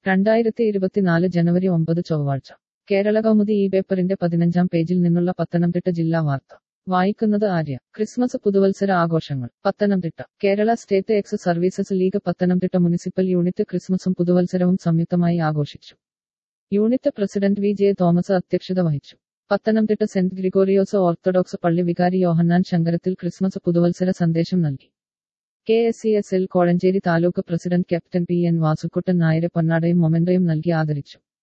രണ്ടായിരത്തി ഇരുപത്തിനാല് ജനുവരി ഒമ്പത് ചൊവ്വാഴ്ച കേരള കൗമുദി ഈ പേപ്പറിന്റെ പതിനഞ്ചാം പേജിൽ നിന്നുള്ള പത്തനംതിട്ട ജില്ലാ വാർത്ത വായിക്കുന്നത് ആര്യ ക്രിസ്മസ് പുതുവത്സര ആഘോഷങ്ങൾ Pathanamthitta Kerala state ex services league Pathanamthitta municipal unit ക്രിസ്മസും പുതുവത്സരവും സംയുക്തമായി ആഘോഷിച്ചു unit president V J Thomas അധ്യക്ഷത വഹിച്ചു പത്തനംതിട്ട സെന്റ് ഗ്രിഗോറിയോസ് ഓർത്തഡോക്സ് പള്ളി വികാരി യോഹന്നാൻ ശങ്കരത്തിൽ ക്രിസ്മസ് പുതുവത്സര സന്ദേശം നൽകി K S C S L Kozhencherry taluk president captain P N Vasukuttan നായരെ പൊന്നാടയും മൊമെന്റോയും നൽകി ആദരിച്ചു